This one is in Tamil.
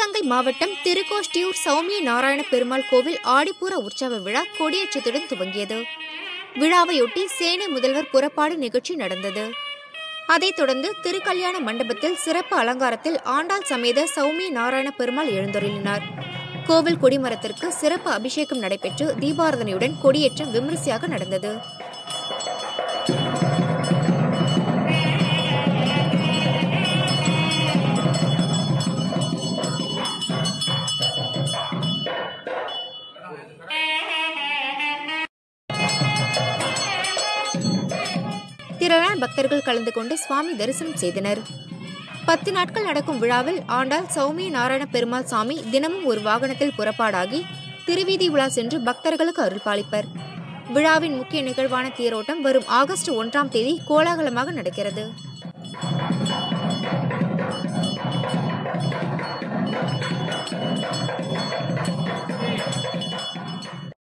சிவகங்கை மாவட்டம் திருக்கோஷ்டியூர் சௌமிய நாராயண பெருமாள் கோவில் ஆடிப்பூர உற்சவ விழா கொடியேற்றத்துடன் துவங்கியது விழாவையொட்டி சேனை முதல்வர் புறப்பாடு நிகழ்ச்சி நடந்தது அதைத் தொடர்ந்து திருக்கல்யாண மண்டபத்தில் சிறப்பு அலங்காரத்தில் ஆண்டாள் சமேத சௌமிய நாராயண பெருமாள் எழுந்தருளினார் கோவில் கொடிமரத்திற்கு சிறப்பு அபிஷேகம் நடைபெற்று தீபாரதனையுடன் கொடியேற்றம் விமரிசையாக நடந்தது திரளான பக்தர்கள் கலந்து கொண்டு சுவாமி தரிசனம் செய்தனர் பத்து நாட்கள் நடக்கும் விழாவில் ஆண்டாள் சௌமிய நாராயண பெருமாள் சாமி தினமும் ஒரு வாகனத்தில் புறப்பாடாகி திருவீதி உலா சென்று பக்தர்களுக்கு அருள் பாலிப்பர் விழாவின் முக்கிய நிகழ்வான தேரோட்டம் வரும் ஆகஸ்ட் ஒன்றாம் தேதி கோலாகலமாக நடக்கிறது